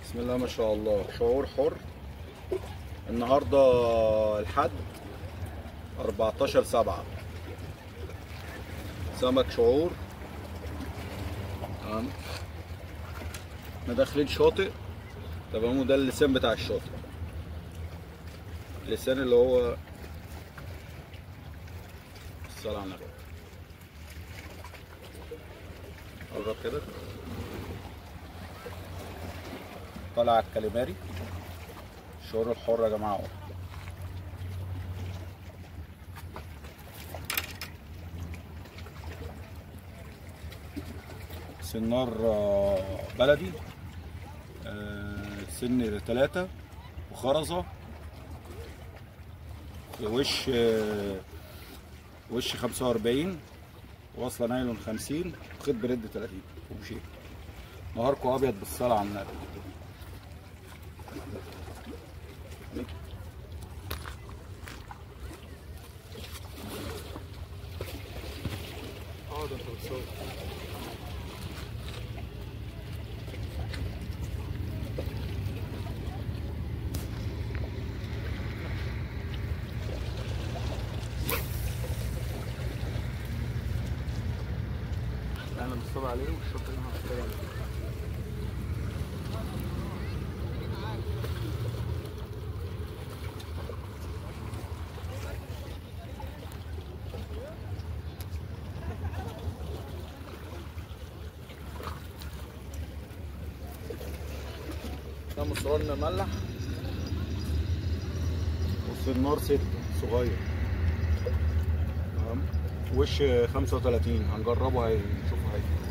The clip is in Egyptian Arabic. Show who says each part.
Speaker 1: بسم الله ما شاء الله شعور حر النهارده الحد 14 7 سمك شعور تمام احنا داخلين شاطئ تمام وده اللسان بتاع الشاطئ اللسان اللي هو الصلاة على النبي قرب كده طالع على الكاليماري الشعور الحر يا جماعه اهو سنار آه، بلدي آه، سن ثلاثة وخرزة وش آه، وش خمسة وأربعين واصلة نايلون خمسين خيط بريد تلاتين ومشيت نهاركم أبيض بالصلاة على النبي
Speaker 2: اه ده انت بتصور انا بصطاد عليه والشرطة هنا هتصطاد عليه
Speaker 1: ده مصران مملح والسنار ست صغير تمام وش 35 هنجربه هنشوفه هيجي